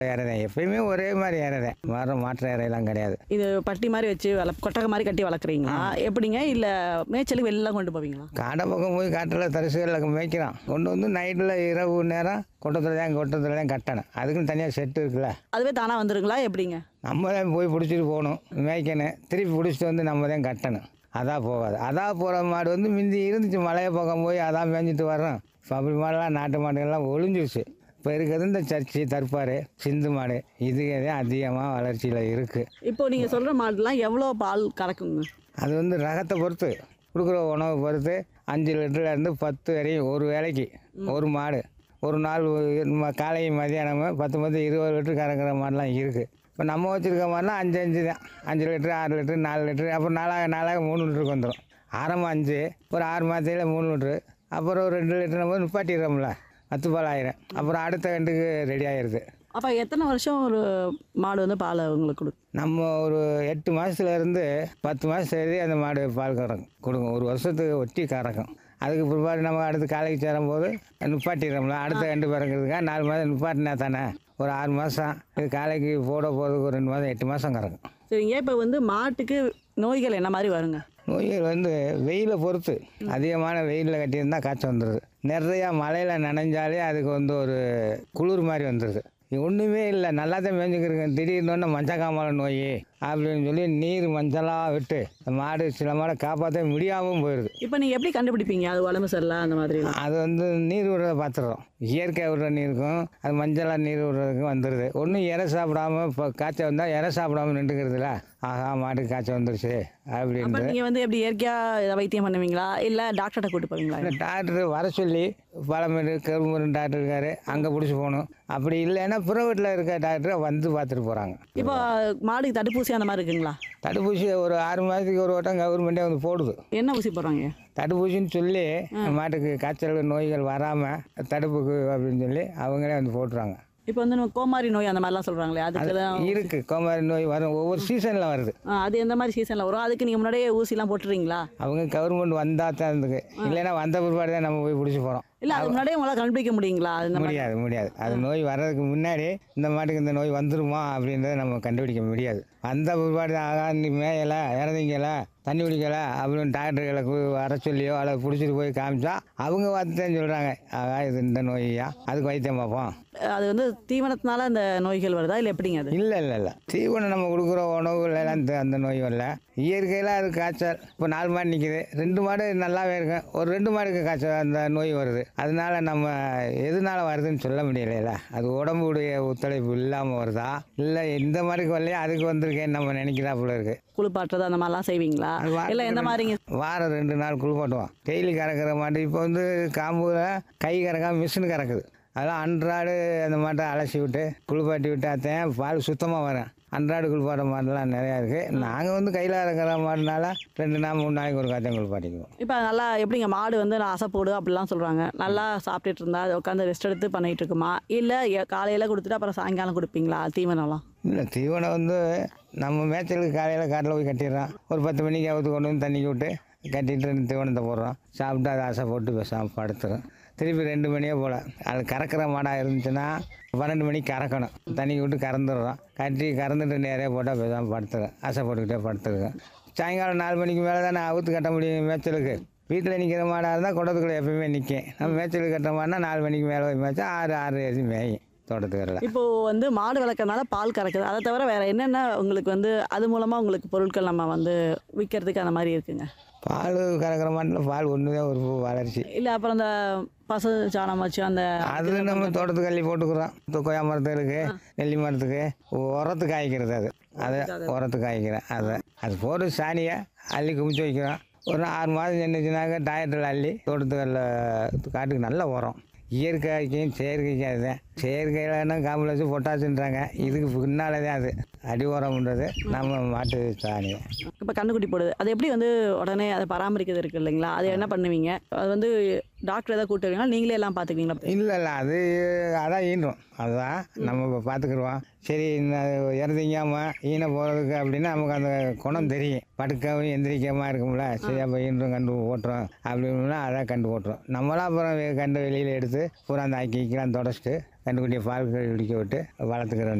இறதேன் எப்பயுமே ஒரே மாதிரி இறதேன் வர மாற்ற இறையெல்லாம் கிடையாது இது பட்டி மாதிரி வச்சு வள கொட்டகை மாதிரி கட்டி வளர்க்குறீங்களா எப்படிங்க இல்லை மேய்ச்சலுக்கு வெளில கொண்டு போவீங்களா காடை பக்கம் போய் காட்டில் தரிசுகளில் மேய்க்கிறான் கொண்டு வந்து நைட்டில் இரவு நேரம் கொட்டத்தில் தான் கொட்டத்தில் தான் கட்டணும் அதுக்குன்னு தனியாக செட்டு இருக்குல்ல அதுவே தானாக வந்துருங்களா எப்படிங்க நம்ம தான் போய் பிடிச்சிட்டு போகணும் மேய்க்கணும் திருப்பி பிடிச்சிட்டு வந்து நம்ம தான் கட்டணும் அதான் போகாது அதான் போகிற மாடு வந்து முந்தி இருந்துச்சு மலையை பக்கம் போய் அதான் மேய்ஞ்சிட்டு வர்றோம் இப்போ அப்படி மாடெல்லாம் நாட்டு மாடுகள்லாம் ஒளிஞ்சிருச்சு இப்போ இருக்கிறது இந்த சர்ச்சி தற்பாரு சிந்து மாடு இதுக்கு தான் அதிகமாக வளர்ச்சியில் இருக்குது இப்போ நீங்கள் சொல்கிற மாடுலாம் எவ்வளோ பால் கறக்குங்க அது வந்து ரகத்தை பொறுத்து கொடுக்குற உணவை பொறுத்து அஞ்சு லிட்டர்லேருந்து பத்து வரையும் ஒரு வேளைக்கு ஒரு மாடு ஒரு நாள் ம- காலை மதியானமும் பத்து பத்து இருபது லிட்டர் கறக்கிற மாதிரிலாம் இருக்குது இப்போ நம்ம வச்சுருக்க மாதிரிலாம் அஞ்சு அஞ்சு தான் அஞ்சு லிட்டரு ஆறு லிட்டரு நாலு லிட்டரு அப்புறம் நாளாக நாளாக மூணு லிட்டருக்கு வந்துடும் ஆரம்பம் அஞ்சு ஒரு ஆறு மாதத்தில் மூணு லிட்டரு அப்புறம் ஒரு ரெண்டு லிட்டர் நம்ம நிப்பாட்டிடுறோம்ல பத்து பால் ஆயிரம் அப்புறம் அடுத்த கண்டுக்கு ரெடி ஆயிடுது அப்போ எத்தனை வருஷம் ஒரு மாடு வந்து பால் உங்களுக்கு கொடுக்கும் நம்ம ஒரு எட்டு மாதத்துல இருந்து பத்து மாதம் சரி அந்த மாடு பால் கறக்கும் கொடுக்கும் ஒரு வருஷத்துக்கு ஒட்டி கறக்கும் அதுக்கு பிற்பாடு நம்ம அடுத்து காலைக்கு சேரும்போது நிப்பாட்டிடுறோம்ல அடுத்த ரெண்டு பிறக்கிறதுக்காக நாலு மாதம் நிப்பாட்டினா தானே ஒரு ஆறு மாதம் இது காலைக்கு போட போகிறதுக்கு ஒரு ரெண்டு மாதம் எட்டு மாதம் கறக்கும் சரிங்க இப்போ வந்து மாட்டுக்கு நோய்கள் என்ன மாதிரி வருங்க நோய்கள் வந்து வெயிலை பொறுத்து அதிகமான வெயிலில் கட்டியிருந்தால் காய்ச்சல் வந்துடுது நிறையா மழையில் நனைஞ்சாலே அதுக்கு வந்து ஒரு குளிர் மாதிரி வந்துடுது இது ஒன்றுமே இல்லை நல்லா தான் மேய்ஞ்சிக்கிறேங்க திடீர்னு மஞ்சக்காமலை நோய் அப்படின்னு சொல்லி நீர் மஞ்சளாக விட்டு அந்த மாடு சில மாடை காப்பாற்ற முடியாமல் போயிடுது இப்போ நீங்கள் எப்படி கண்டுபிடிப்பீங்க அது உடம்பு சரியில்லை அந்த மாதிரி அது வந்து நீர் விடுறத பார்த்துடுறோம் இயற்கை விடுற நீருக்கும் அது மஞ்சளாக நீர் விடுறதுக்கும் வந்துடுது ஒன்றும் இறை சாப்பிடாம இப்போ காய்ச்சல் வந்தால் இறை சாப்பிடாம நின்றுக்கிறதுல ஆஹா மாட்டுக்கு காய்ச்சல் வந்துருச்சு அப்போ அப்படின்ட்டு நீங்கள் வந்து எப்படி இயற்கையாக இதை வைத்தியம் பண்ணுவீங்களா இல்லை டாக்டர்கிட்ட கூட்டு போவீங்களா இந்த டாக்டர் வர சொல்லி பழமேடு கரும்பூர் டாக்டர் இருக்காரு அங்கே பிடிச்சி போகணும் அப்படி இல்லைன்னா பிரைவேட்டில் இருக்க டாக்டரை வந்து பார்த்துட்டு போகிறாங்க இப்போ மாடுக்கு தடுப்பூசி அந்த மாதிரி இருக்குங்களா தடுப்பூசி ஒரு ஆறு மாதத்துக்கு ஒரு வட்டம் கவர்மெண்ட்டே வந்து போடுது என்ன ஊசி போடுறாங்க தடுப்பூசின்னு சொல்லி மாட்டுக்கு காய்ச்சல் நோய்கள் வராமல் தடுப்புக்கு அப்படின்னு சொல்லி அவங்களே வந்து போட்டுறாங்க இப்போ வந்து நம்ம கோமாரி நோய் அந்த மாதிரிலாம் சொல்கிறாங்களே அதுக்கு தான் இருக்கு கோமாரி நோய் வரும் ஒவ்வொரு சீசனில் வருது ஆ, அது எந்த மாதிரி சீசனில் வரும் அதுக்கு நீங்கள் முன்னாடியே ஊசிலாம் போட்டுறீங்களா அவங்க கவர்மெண்ட் வந்தால் தான் இருந்துக்கு இல்லைன்னா வந்த பிற்பாடு தான் நம்ம போய் பிடிச்சி போகிறோம் இல்லை அது முன்னாடியே உங்களால் கண்டுபிடிக்க முடியுங்களா அது இந்த மாதிரி முடியாது முடியாது அது நோய் வர்றதுக்கு முன்னாடி இந்த மாட்டுக்கு இந்த நோய் வந்துருமா அப்படின்றத நம்ம கண்டுபிடிக்க முடியாது வந்த பிற்பாடு ஆகா நீ மேயலை இறந்தீங்கல தண்ணி குடிக்கல அப்படின்னு டாக்டர்களை கு- வர சொல்லியோ அல்லது பிடிச்சிட்டு போய் காமிச்சா அவங்க பார்த்துதான் சொல்கிறாங்க ஆகா இது இந்த நோய்யா அதுக்கு வைத்தியம் பார்ப்போம் அது வந்து தீவனத்தினால அந்த நோய்கள் வருதா இல்லை எப்படிங்க அது இல்லை இல்லை இல்லை தீவனம் நம்ம கொடுக்குற உணவுகளெல்லாம் இந்த அந்த நோய் வரல இயற்கையில் அது காய்ச்சல் இப்போ நாலு மாடு நிற்கிது ரெண்டு மாடு நல்லாவே இருக்கும் ஒரு ரெண்டு மாடுக்கு காய்ச்சல் அந்த நோய் வருது அதனால நம்ம எதனால வருதுன்னு சொல்ல முடியலைல அது உடம்புடைய ஒத்துழைப்பு இல்லாமல் வருதா இல்லை எந்த மாடுக்கு வரலையோ அதுக்கு வந்திருக்கேன்னு நம்ம நினைக்கிறாப்புல இருக்கு குளிப்பாட்டுறது அந்த மாதிரிலாம் செய்வீங்களா அது வாரத்துக்கு இல்லை எந்த மாதிரிங்க வாரம் ரெண்டு நாள் குளிப்பாட்டுவோம் டெய்லி கறக்கிற மாட்டு இப்போ வந்து காம்புல கை கறக்காம மிஷின் கறக்குது அதெல்லாம் அன்றாடு அந்த மாட்டை அலசி விட்டு குளிப்பாட்டி விட்டு அத்தையும் பால் சுத்தமாக வரும் அன்றாடு குளிப்பாட்ட மாடெல்லாம் நிறையா இருக்குது நாங்கள் வந்து கையில் கறக்கிற மாடுனால ரெண்டு நாள் மூணு நாளைக்கு ஒரு காத்தையும் குளிப்பாட்டிக்குவோம் இப்போ நல்லா எப்படிங்க மாடு வந்து நான் அசை போடு அப்படிலாம் சொல்கிறாங்க நல்லா சாப்பிட்டுட்டு இருந்தா அது உட்காந்து ரெஸ்ட் எடுத்து பண்ணிட்டு இருக்குமா இல்லை காலையில் கொடுத்துட்டு அப்புறம் சாயங்காலம் கொடுப்பீங்களா தீவனம்லாம் இல்லை தீவனம் வந்து நம்ம மேய்ச்சலுக்கு காலையில் காட்டில் போய் கட்டிடுறோம் ஒரு பத்து மணிக்கு அவுத்து கொண்டு வந்து தண்ணி விட்டு கட்டிட்டு ரெண்டு தீவனத்தை போடுறோம் சாப்பிட்டு அதை ஆசை போட்டு பேசாமல் படுத்துரும் திருப்பி ரெண்டு மணியே போல் அது கறக்கிற மாடாக இருந்துச்சுன்னா பன்னெண்டு மணிக்கு கறக்கணும் தண்ணி விட்டு கறந்துடுறோம் கட்டி கறந்துட்டு நேரே போட்டால் பேசாமல் படுத்துரும் ஆசை போட்டுக்கிட்டே படுத்துருக்கேன் சாயங்காலம் நாலு மணிக்கு மேலே தானே அவுத்து கட்ட முடியும் மேய்ச்சலுக்கு வீட்டில் நிற்கிற மாடாக இருந்தால் குடத்துக்குள்ளே எப்பயுமே நிற்கும் நம்ம மேய்ச்சலுக்கு கட்டுற மாடுனா நாலு மணிக்கு மேலே போய் மேய்ச்சா ஆறு ஆறு ஏசி மேயும் தோட்டத்துக்கு வரல இப்போ வந்து மாடு வளர்க்கறனால பால் கறக்குது அதை தவிர வேற என்னென்ன உங்களுக்கு வந்து அது மூலமா உங்களுக்கு பொருட்கள் நம்ம வந்து விற்கிறதுக்கு அந்த மாதிரி இருக்குங்க பால் கறக்கிற மாட்டில் பால் ஒன்று தான் ஒரு வளர்ச்சி இல்லை அப்புறம் அந்த பசு சாணம் வச்சு அந்த அது நம்ம தோட்டத்துக்கு அள்ளி போட்டுக்கிறோம் இப்போ கொய்யா மரத்துக்கு நெல்லி மரத்துக்கு உரத்துக்கு காய்க்கிறது அது அதை உரத்துக்கு காய்க்கிறேன் அதை அது போட்டு சாணியை அள்ளி குமிச்சு வைக்கிறோம் ஒரு ஆறு மாதம் சென்றுச்சுனாக்க டயத்தில் அள்ளி தோட்டத்துக்கல்ல காட்டுக்கு நல்ல உரம் இயற்கைக்கும் செயற்கைக்கும் அதுதான் செயற்கையிலன்னா காம்புலஸ் பொட்டாசுன்றாங்க இதுக்கு பின்னாலே தான் அது அடி உரம்ன்றது நம்ம மாட்டு சாணி இப்போ கண்ணுக்குட்டி போடுது அது எப்படி வந்து உடனே அதை பராமரிக்கிறது இருக்கு இல்லைங்களா அது என்ன பண்ணுவீங்க அது வந்து டாக்டர் ஏதாவது கூட்டு வருவீங்களா நீங்களே எல்லாம் பார்த்துக்குவீங்களா இல்லை இல்லை அது அதான் ஈன்றோம் அதுதான் நம்ம இப்போ பார்த்துக்குருவோம் சரி இந்த இறந்திங்காம ஈன போகிறதுக்கு அப்படின்னா நமக்கு அந்த குணம் தெரியும் படுக்கவும் எந்திரிக்காமல் இருக்கும்ல சரி அப்போ ஈன்றும் கண்டு ஓட்டுறோம் அப்படின்னா அதான் கண்டு ஓட்டுறோம் நம்மளாம் அப்புறம் வெ- கண்டு வெளியில் எடுத்து பூரா அந்த அக்கி இக்கிலாம் தொடச்சிட்டு கண்டுக்குட்டியை பால் குடிக்க விட்டு வளர்த்துக்கிறோம்